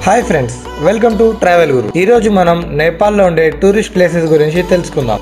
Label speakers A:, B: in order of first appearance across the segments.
A: hi friends welcome to travel guru ఈ రోజు మనం నేపాల్లో ఉండే టూరిస్ట్ ప్లేసెస్ గురించి తెలుసుకుందాం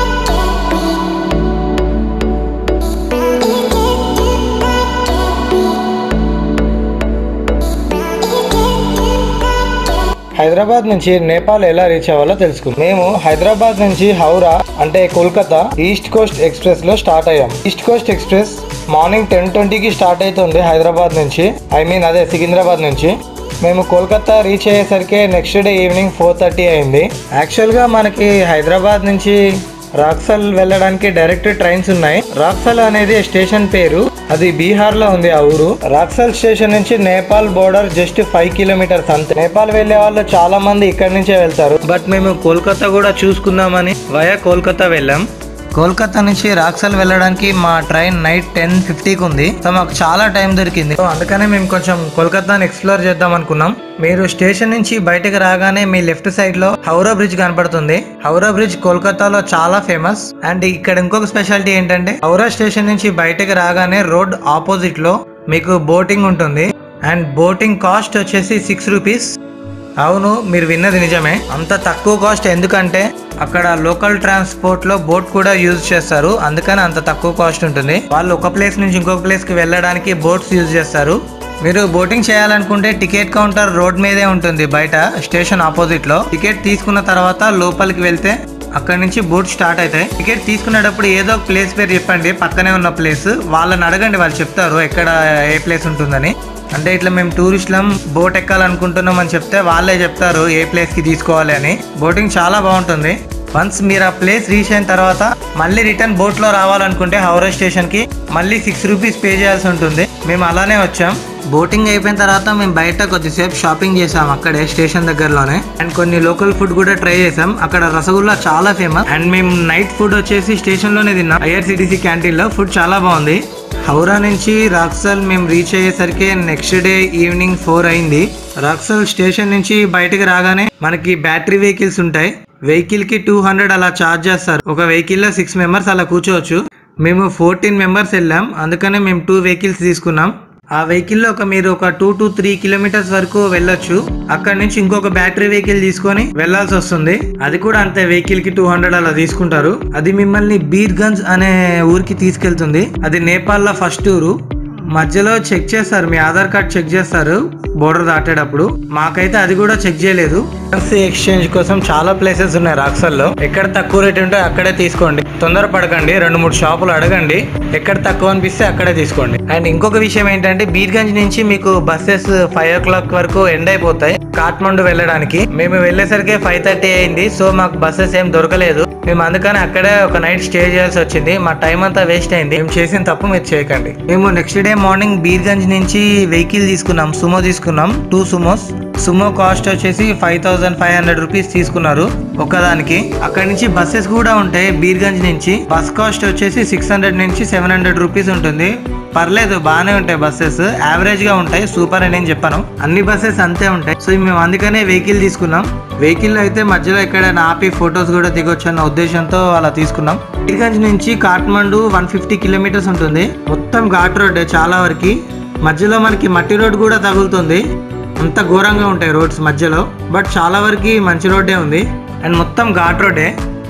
A: హైదరాబాద్ నుంచి నేపాల్ ఎలా రీచ్ అవ్వాలో తెలుసుకుందాం మేము హైదరాబాద్ నుంచి హౌరా అంటే కోల్కతా ఈస్ట్ కోస్ట్ ఎక్స్ప్రెస్ లో స్టార్ట్ అయ్యాం East Coast Express morning ten ట్వంటీకి స్టార్ట్ అవుతుంది హైదరాబాద్ నుంచి ఐ మీన్ అదే సికింద్రాబాద్ నుంచి మేము కోల్కతా రీచ్ అయ్యేసరికి next day evening four thirty అయింది యాక్చువల్గా మనకి హైదరాబాద్ నుంచి రాక్సల్ వెళ్ళడానికి డైరెక్ట్ ట్రైన్స్ ఉన్నాయి రాక్సల్ అనేది స్టేషన్ పేరు అది బీహార్ లో ఉంది ఆ ఊరు రాక్సల్ స్టేషన్ నుంచి Nepal border just five kilometers అంతే నేపాల్ వెళ్లే వాళ్ళు చాలా మంది ఇక్కడ నుంచే వెళ్తారు బట్ మేము కోల్కతా కూడా చూసుకుందామని వయా కోల్కతా వెళ్ళాం కోల్కతా నుంచి రాక్సల్ వెళ్ళడానికి మా ట్రైన్ నైట్ టెన్ ఫిఫ్టీకి ఉంది సో మాకు చాలా టైం దొరికింది సో అందుకనే మేము కొంచెం కోల్కతాని ఎక్స్ప్లోర్ చేద్దాం అనుకున్నాం మీరు స్టేషన్ నుంచి బయటకు రాగానే మీ లెఫ్ట్ సైడ్ లో హౌరా బ్రిడ్జ్ కనపడుతుంది హౌరా బ్రిడ్జ్ కోల్కతాలో చాలా ఫేమస్ అండ్ ఇక్కడ ఇంకొక స్పెషాలిటీ ఏంటంటే హౌరా స్టేషన్ నుంచి బయటకు రాగానే రోడ్ ఆపోజిట్ లో మీకు బోటింగ్ ఉంటుంది అండ్ బోటింగ్ కాస్ట్ వచ్చేసి సిక్స్ రూపీస్ అవును మీరు విన్నది నిజమే అంత తక్కువ కాస్ట్ ఎందుకంటే అక్కడ లోకల్ ట్రాన్స్పోర్ట్ లో బోట్ కూడా యూజ్ చేస్తారు అందుకని అంత తక్కువ కాస్ట్ ఉంటుంది వాళ్ళు ఒక ప్లేస్ నుంచి ఇంకొక ప్లేస్ కి వెళ్ళడానికి బోట్స్ యూజ్ చేస్తారు మీరు బోటింగ్ చేయాలనుకుంటే టికెట్ కౌంటర్ రోడ్ మీదే ఉంటుంది బయట స్టేషన్ ఆపోజిట్ లో టికెట్ తీసుకున్న తర్వాత లోపలికి వెళ్తే అక్కడ నుంచి బోట్ స్టార్ట్ అవుతాయి టికెట్ తీసుకునేటప్పుడు ఏదో ఒక ప్లేస్ పేరు చెప్పండి పక్కనే ఉన్న ప్లేస్ వాళ్ళని అడగండి వాళ్ళు చెప్తారు ఎక్కడ ఏ ప్లేస్ ఉంటుందని అంటే ఇట్లా మేము టూరిస్ట్లం బోట్ ఎక్కాలనుకుంటున్నాం అని చెప్తే వాళ్ళే చెప్తారు ఏ ప్లేస్ కి తీసుకోవాలి అని బోటింగ్ చాలా బాగుంటుంది వన్స్ మీరు ఆ ప్లేస్ రీచ్ అయిన తర్వాత మళ్ళీ రిటర్న్ బోట్ లో రావాలనుకుంటే హౌరా స్టేషన్ కి మళ్ళీ సిక్స్ రూపీస్ పే చేయాల్సి ఉంటుంది మేము అలానే వచ్చాం బోటింగ్ అయిపోయిన తర్వాత మేము బయట కొద్దిసేపు షాపింగ్ చేసాం అక్కడే స్టేషన్ దగ్గరలోనే అండ్ కొన్ని లోకల్ ఫుడ్ కూడా ట్రై చేసాం అక్కడ రసగుల్లా చాలా ఫేమస్ అండ్ మేము నైట్ ఫుడ్ వచ్చేసి స్టేషన్ లోనే తిన్నాం ఐఆర్సిటీసీ క్యాంటీన్ లో ఫుడ్ చాలా బాగుంది హౌరా నుంచి రాక్సల్ మేము రీచ్ అయ్యేసరికి నెక్స్ట్ డే ఈవినింగ్ ఫోర్ అయింది రాక్సల్ స్టేషన్ నుంచి బయటకు రాగానే మనకి బ్యాటరీ వెహికల్స్ ఉంటాయి వెహికల్ కి టూ హండ్రెడ్ అలా ఛార్జ్ చేస్తారు ఒక వెహికల్ లో సిక్స్ మెంబర్స్ అలా కూర్చోవచ్చు మేము ఫోర్టీన్ మెంబర్స్ వెళ్ళాం అందుకనే మేము టూ వెహికల్స్ తీసుకున్నాం ఆ వెహికల్ లో ఒక మీరు ఒక టూ టు త్రీ కిలోమీటర్స్ వరకు వెళ్ళొచ్చు అక్కడ నుంచి ఇంకొక బ్యాటరీ వెహికల్ తీసుకొని వెళ్లాల్సి వస్తుంది అది కూడా అంతే వెహికల్ కి టూ హండ్రెడ్ అలా తీసుకుంటారు అది మిమ్మల్ని బీర్గంజ్ అనే ఊరికి తీసుకెళ్తుంది అది నేపాల్ లో ఫస్ట్ ఊరు మధ్యలో చెక్ చేస్తారు మీ ఆధార్ కార్డ్ చెక్ చేస్తారు బోర్డర్ దాటేటప్పుడు మాకైతే అది కూడా చెక్ చేయలేదు కరెన్సీ ఎక్స్చేంజ్ కోసం చాలా ప్లేసెస్ ఉన్నాయి రాక్సల్లో ఎక్కడ తక్కువ రేట్ ఉంటే అక్కడే తీసుకోండి తొందర పడకండి రెండు మూడు షాపులు అడగండి ఎక్కడ తక్కువ అనిపిస్తే అక్కడే తీసుకోండి అండ్ ఇంకొక విషయం ఏంటంటే బీర్గంజ్ నుంచి మీకు బస్సెస్ ఫైవ్ ఓ క్లాక్ వరకు ఎండ్ అయిపోతాయి కాట్మండు వెళ్ళడానికి మేము వెళ్ళేసరికి ఫైవ్ థర్టీ అయింది సో మాకు బస్సెస్ ఏం దొరకలేదు మేము అందుకని అక్కడే ఒక నైట్ స్టే చేయాల్సి వచ్చింది మా టైం అంతా వేస్ట్ అయింది మేము చేసిన తప్పు మీరు చేయకండి మేము నెక్స్ట్ డే మార్నింగ్ బీర్గంజ్ నుంచి వెహికల్ తీసుకున్నాం సుమో తీసుకున్నాం టూ సుమోస్ సుమో కాస్ట్ వచ్చేసి five thousand five hundred rupees తీసుకున్నారు ఒకదానికి అక్కడ నుంచి బస్సెస్ కూడా ఉంటాయి బీర్గంజ్ నుంచి బస్ కాస్ట్ వచ్చేసి సిక్స్ హండ్రెడ్ నుంచి సెవెన్ హండ్రెడ్ రూపీస్ ఉంటుంది పర్లేదు బాగానే ఉంటాయి బస్సెస్ యావరేజ్ గా ఉంటాయి సూపర్ అని నేను చెప్పాను అన్ని బస్సెస్ అంతే ఉంటాయి సో మేము అందుకనే వెహికల్ తీసుకున్నాం వెహికల్ అయితే మధ్యలో ఎక్కడైనా ఆపి ఫొటోస్ కూడా దిగొచ్చు అన్న ఉద్దేశంతో అలా తీసుకున్నాం బీర్గంజ్ నుంచి కాట్మండు వన్ ఫిఫ్టీ కిలోమీటర్స్ ఉంటుంది మొత్తం ఘాట్ రోడ్ చాలా వరకు మధ్యలో మనకి మట్టి రోడ్ కూడా తగులుతుంది అంత ఘోరంగా ఉంటాయి రోడ్స్ మధ్యలో బట్ చాలా వరకు మంచి రోడ్డే ఉంది అండ్ మొత్తం ఘాట్ రోడ్డే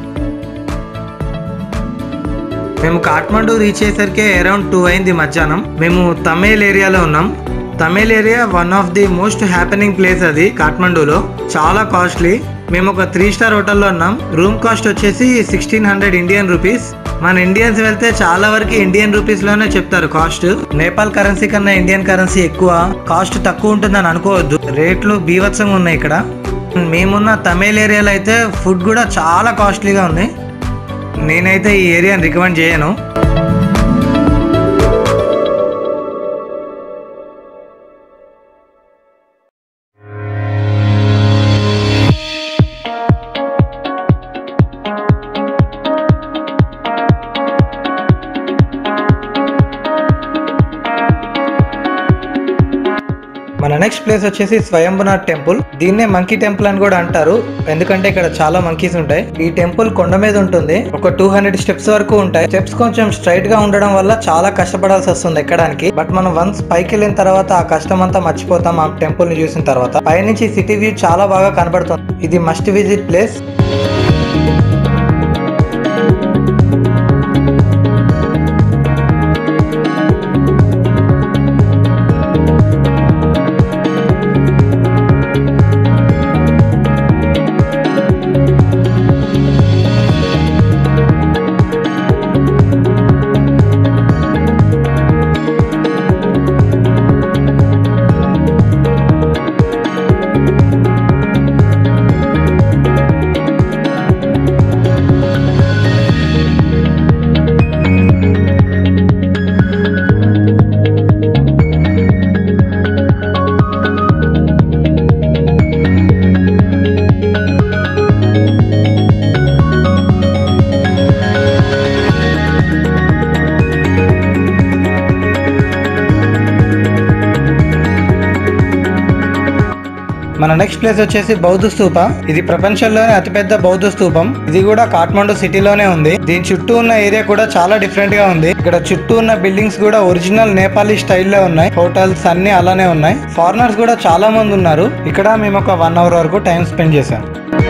A: మేము కాఠ్మండూ రీచ్ అయ్యేసరికి అరౌండ్ టూ అయింది మధ్యాహ్నం మేము తమిళ్ ఏరియాలో ఉన్నాం Tamil area one of the most happening place అది కాఠ్మండూలో చాలా కాస్ట్లీ మేము ఒక త్రీ స్టార్ హోటల్లో ఉన్నాం రూమ్ కాస్ట్ వచ్చేసి సిక్స్టీన్ హండ్రెడ్ ఇండియన్ రూపీస్ మన ఇండియన్స్ వెళ్తే చాలా వరకు ఇండియన్ రూపీస్ లోనే చెప్తారు కాస్ట్ నేపాల్ కరెన్సీ కన్నా ఇండియన్ కరెన్సీ ఎక్కువ కాస్ట్ తక్కువ ఉంటుందని అనుకోవద్దు రేట్లు బీభత్సంగా ఉన్నాయి ఇక్కడ మేమున్న తమిళ్ ఏరియాలో అయితే ఫుడ్ కూడా చాలా కాస్ట్లీగా ఉంది నేనైతే ఈ ఏరియాని రికమెండ్ చేయను మన నెక్స్ట్ ప్లేస్ వచ్చేసి స్వయంభునాథ్ టెంపుల్ దీన్నే మంకీ టెంపుల్ అని కూడా అంటారు ఎందుకంటే ఇక్కడ చాలా మంకీస్ ఉంటాయి ఈ టెంపుల్ కొండ మీద ఉంటుంది ఒక టూ హండ్రెడ్ స్టెప్స్ వరకు ఉంటాయి స్టెప్స్ కొంచెం స్ట్రైట్ గా ఉండడం వల్ల చాలా కష్టపడాల్సి వస్తుంది ఎక్కడానికి బట్ మనం వన్స్ పైకి వెళ్ళిన తర్వాత ఆ కష్టం అంతా మర్చిపోతాం ఆ టెంపుల్ ని చూసిన తర్వాత పైనుంచి సిటీ వ్యూ చాలా బాగా కనబడుతుంది ఇది మస్ట్ విజిట్ ప్లేస్ మన నెక్స్ట్ ప్లేస్ వచ్చేసి బౌద్ధ స్తూప ఇది ప్రపంచంలోనే అతిపెద్ద బౌద్ధ స్తూపం ఇది కూడా కాఠ్మండు సిటీలోనే ఉంది దీని చుట్టూ ఉన్న ఏరియా కూడా చాలా డిఫరెంట్ గా ఉంది ఇక్కడ చుట్టూ ఉన్న బిల్డింగ్స్ కూడా ఒరిజినల్ నేపాలీ స్టైల్లో ఉన్నాయి హోటల్స్ అన్ని అలానే ఉన్నాయి ఫారినర్స్ కూడా చాలా మంది ఉన్నారు ఇక్కడ మేము ఒక వన్ అవర్ వరకు టైం స్పెండ్ చేసాం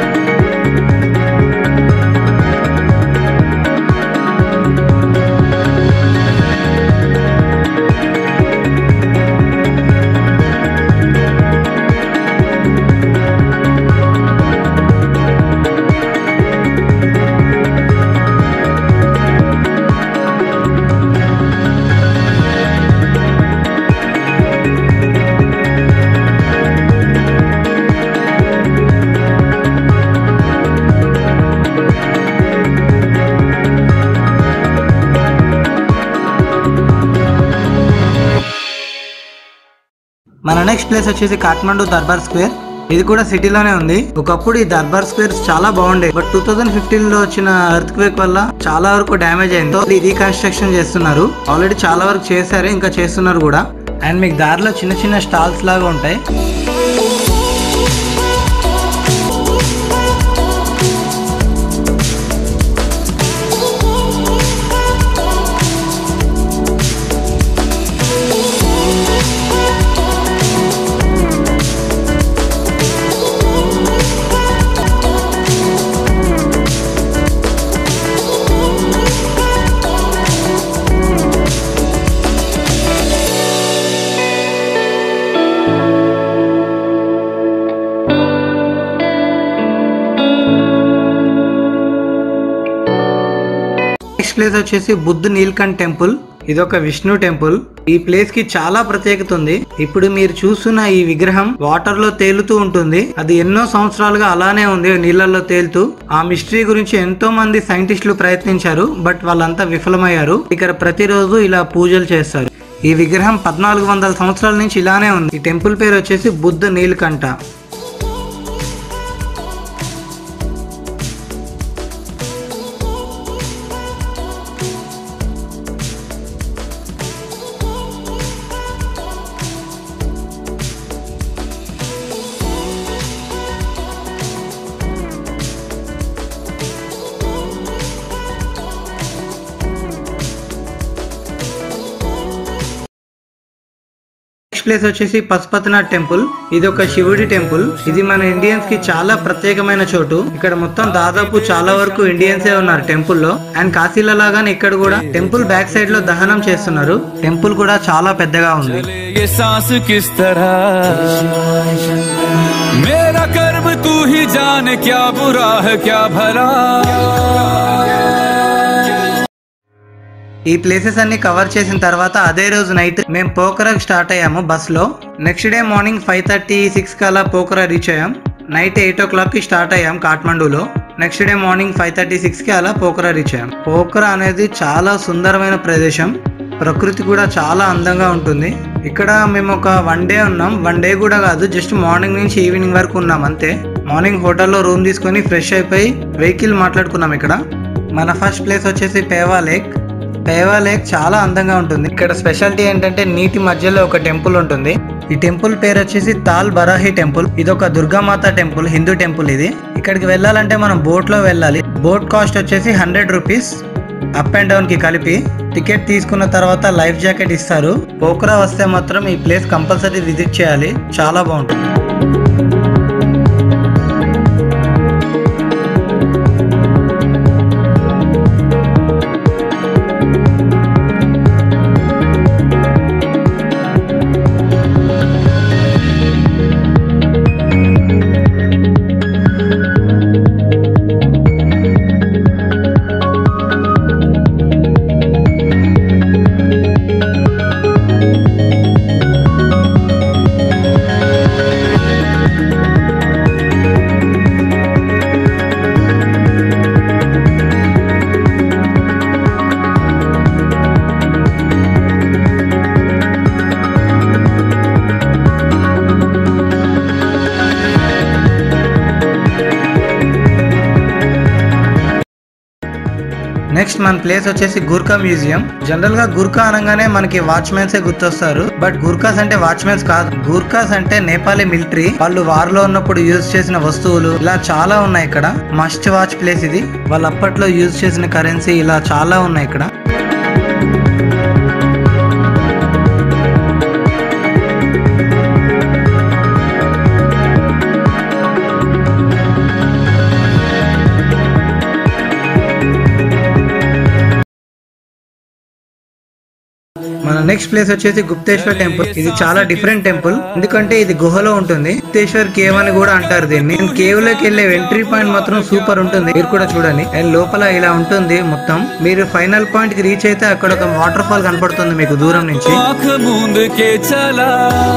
A: మన నెక్స్ట్ ప్లేస్ వచ్చేసి కాఠ్మండు దర్బార్ స్క్వేర్ ఇది కూడా సిటీలోనే ఉంది ఒకప్పుడు ఈ దర్బార్ స్క్వేర్స్ చాలా బాగుండే బట్ టూ థౌసండ్ ఫిఫ్టీన్ లో వచ్చిన ఎర్త్ క్వేక్ వల్ల చాలా వరకు డ్యామేజ్ అయింది సో ఇది రీకన్స్ట్రక్షన్ చేస్తున్నారు ఆల్రెడీ చాలా వరకు చేశారు ఇంకా చేస్తున్నారు కూడా అండ్ మీకు దారిలో చిన్న చిన్న స్టాల్స్ లాగా ఉంటాయి నెక్స్ట్ ప్లేస్ వచ్చేసి బుద్ధ్ నీల్కంఠ్ టెంపుల్ ఇది ఒక విష్ణు టెంపుల్ ఈ ప్లేస్ కి చాలా ప్రత్యేకత ఉంది ఇప్పుడు మీరు చూస్తున్న ఈ విగ్రహం వాటర్ లో తేలుతూ ఉంటుంది అది ఎన్నో సంవత్సరాలుగా అలానే ఉంది నీళ్ళల్లో తేలుతూ ఆ మిస్టరీ గురించి ఎంతో మంది సైంటిస్టులు ప్రయత్నించారు బట్ వాళ్ళంతా విఫలమయ్యారు ఇక్కడ ప్రతిరోజు ఇలా పూజలు చేస్తారు ఈ విగ్రహం పద్నాలుగు వందల సంవత్సరాల నుంచి ఇలానే ఉంది ఈ టెంపుల్ పేరు వచ్చేసి బుద్ధ నీల్కంఠ నెక్స్ట్ ప్లేస్ వచ్చేసి పశుపతినాథ్ టెంపుల్ ఇది ఒక శివుడి టెంపుల్ ఇది మన ఇండియన్స్ కి చాలా ప్రత్యేకమైన చోటు ఇక్కడ మొత్తం దాదాపు చాలా వరకు ఇండియన్సే ఉన్నారు టెంపుల్ లో అండ్ కాశీలో లాగానే ఇక్కడ కూడా టెంపుల్ బ్యాక్ సైడ్ లో దహనం చేస్తున్నారు టెంపుల్ కూడా చాలా పెద్దగా ఉంది
B: ये सांस किस तरह मेरा कर्म तू ही जान क्या बुरा है क्या भला
A: ఈ ప్లేసెస్ అన్ని కవర్ చేసిన తర్వాత అదే రోజు నైట్ మేము పోకరా స్టార్ట్ అయ్యాము బస్ లో next day morning five thirty six కల్లా పోకరా రీచ్ అయ్యాం నైట్ ఎయిట్ ఓ క్లాక్ కి స్టార్ట్ అయ్యాం కాఠ్మండూలో next day morning five thirty six కి అలా పోకరా రీచ్ అయ్యాం పోకరా అనేది చాలా సుందరమైన ప్రదేశం ప్రకృతి కూడా చాలా అందంగా ఉంటుంది ఇక్కడ మేము ఒక వన్ డే ఉన్నాం వన్ డే కూడా కాదు జస్ట్ మార్నింగ్ నుంచి ఈవినింగ్ వరకు ఉన్నాం అంతే మార్నింగ్ హోటల్లో రూమ్ తీసుకొని ఫ్రెష్ అయిపోయి వెహికల్ మాట్లాడుకున్నాం ఇక్కడ మన ఫస్ట్ ప్లేస్ వచ్చేసి పేవా లేక్ పేవా లేక్ చాలా అందంగా ఉంటుంది ఇక్కడ స్పెషాలిటీ ఏంటంటే నీటి మధ్యలో ఒక టెంపుల్ ఉంటుంది ఈ టెంపుల్ పేరు వచ్చేసి తాల్ బరాహి టెంపుల్ ఇది ఒక దుర్గామాత టెంపుల్ హిందూ టెంపుల్ ఇది ఇక్కడికి వెళ్ళాలంటే మనం బోట్ లో వెళ్ళాలి బోట్ కాస్ట్ వచ్చేసి hundred rupees up and down కి కలిపి టికెట్ తీసుకున్న తర్వాత లైఫ్ జాకెట్ ఇస్తారు పోకురా వస్తే మాత్రం ఈ ప్లేస్ కంపల్సరీ విజిట్ చేయాలి చాలా బాగుంటుంది నెక్స్ట్ మన ప్లేస్ వచ్చేసి గూర్ఖా మ్యూజియం జనరల్ గా గూర్ఖా అనగానే మనకి వాచ్మెన్స్ గుర్తొస్తారు బట్ గూర్ఖాస్ అంటే వాచ్మెన్స్ కాదు గూర్ఖాస్ అంటే నేపాలీ మిలిటరీ వాళ్ళు వార్ లో ఉన్నప్పుడు యూజ్ చేసిన వస్తువులు ఇలా చాలా ఉన్నాయి ఇక్కడ మస్ట్ వాచ్ ప్లేస్ ఇది వాళ్ళు అప్పట్లో యూజ్ చేసిన కరెన్సీ ఇలా చాలా ఉన్నాయి ఇక్కడ మన నెక్స్ట్ ప్లేస్ వచ్చేసి గుప్తేశ్వర్ టెంపుల్ ఇది చాలా డిఫరెంట్ టెంపుల్ ఎందుకంటే ఇది గుహలో ఉంటుంది గుప్తేశ్వర్ కేవ్ అని కూడా అంటారు దీన్ని కేవ్ లోకి వెళ్ళే ఎంట్రీ పాయింట్ మాత్రం సూపర్ ఉంటుంది మీరు కూడా చూడండి అండ్ లోపల ఇలా ఉంటుంది మొత్తం మీరు ఫైనల్ పాయింట్ కి రీచ్ అయితే అక్కడ ఒక వాటర్ ఫాల్ కనపడుతుంది మీకు దూరం నుంచి
B: आंख मूंद के चला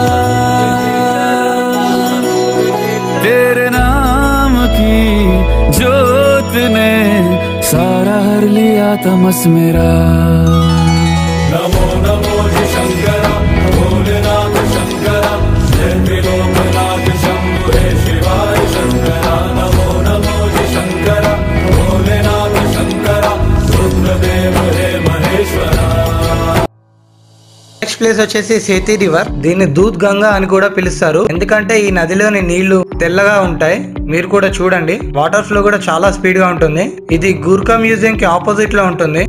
B: तेरे नाम की जोत ने सारा हर लिया तमस मेरा नमो नमो जी शंकरा भोलेनाथ शंकरा जय त्रिलोकनाथ शंभु हे शिवाय शंकरा नमो नमो जी शंकरा भोलेनाथ शंकरा रुद्रदेव हे महेश्वरा
A: నెక్స్ట్ ప్లేస్ వచ్చేసి సేతి రివర్ దీన్ని దూద్ గంగా అని కూడా పిలుస్తారు ఎందుకంటే ఈ నదిలోని నీళ్లు తెల్లగా ఉంటాయి మీరు కూడా చూడండి వాటర్ ఫ్లో కూడా చాలా స్పీడ్ గా ఉంటుంది ఇది గూర్ఖా మ్యూజియం కి ఆపోజిట్ లో ఉంటుంది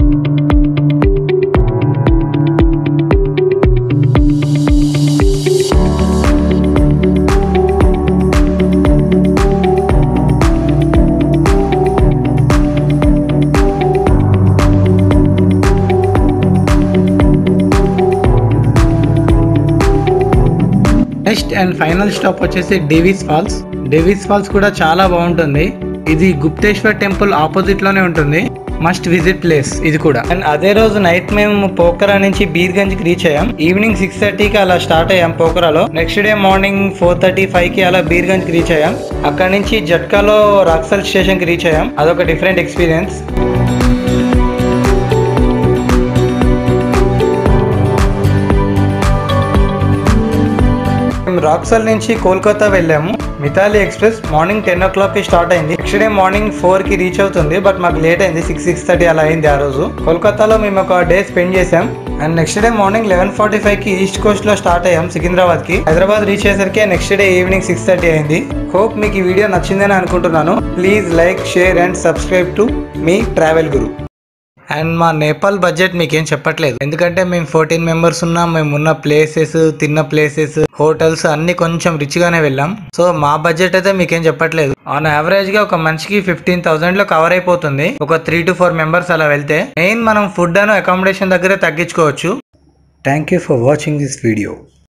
A: నెక్స్ట్ అండ్ ఫైనల్ స్టాప్ వచ్చేసి డేవిస్ ఫాల్స్ డేవిస్ ఫాల్స్ కూడా చాలా బాగుంటుంది ఇది గుప్తేశ్వర్ టెంపుల్ ఆపోజిట్ లోనే ఉంటుంది మస్ట్ విజిట్ ప్లేస్ ఇది కూడా అండ్ అదే రోజు నైట్ మేము పోకరా నుంచి బీర్గంజ్ కి రీచ్ అయ్యాం ఈవినింగ్ సిక్స్ థర్టీకి అలా స్టార్ట్ అయ్యాం పోకరాలో next day morning four thirty five కి అలా బీర్గంజ్ కి రీచ్ అయ్యాం అక్కడ నుంచి జట్కాలో రాక్సల్ స్టేషన్ కి రీచ్ అయ్యాం అదొక డిఫరెంట్ ఎక్స్పీరియన్స్ మేము రాక్సల్ నుంచి కోల్కతా వెళ్ళాము Mithali express morning ten o'clock కి స్టార్ట్ అయింది నెక్స్ట్ డే మార్నింగ్ ఫోర్ కి రీచ్ అవుతుంది బట్ మాకు లేట్ అయింది సిక్స్ సిక్స్ థర్టీ అలా అయింది ఆ రోజు కోల్కతాలో మేము ఒక డే స్పెండ్ చేసాం and next day morning eleven forty five కి ఈస్ట్ కోస్ట్ లో స్టార్ట్ అయ్యాం సికింద్రాబాద్ కి హైదరాబాద్ రీచ్ అయ్యేసరికి next day evening six thirty అయింది హోప్ మీకు ఈ వీడియో నచ్చిందని అనుకుంటున్నాను please like share and subscribe to మీ ట్రావెల్ గురు అండ్ మా నేపాల్ బడ్జెట్ మీకేం చెప్పట్లేదు ఎందుకంటే మేము ఫోర్టీన్ మెంబర్స్ ఉన్నాం మేము ఉన్న ప్లేసెస్ తిన్న ప్లేసెస్ హోటల్స్ అన్ని కొంచెం రిచ్ గానే వెళ్ళాం సో మా బడ్జెట్ అయితే మీకేం చెప్పట్లేదు ఆన్ యావరేజ్ గా ఒక మనిషికి ఫిఫ్టీన్ థౌసండ్ లో కవర్ అయిపోతుంది ఒక త్రీ టు ఫోర్ మెంబర్స్ అలా వెళ్తే మెయిన్ మనం ఫుడ్ అను అకామిడేషన్ దగ్గరే తగ్గించుకోవచ్చు thank you for watching this video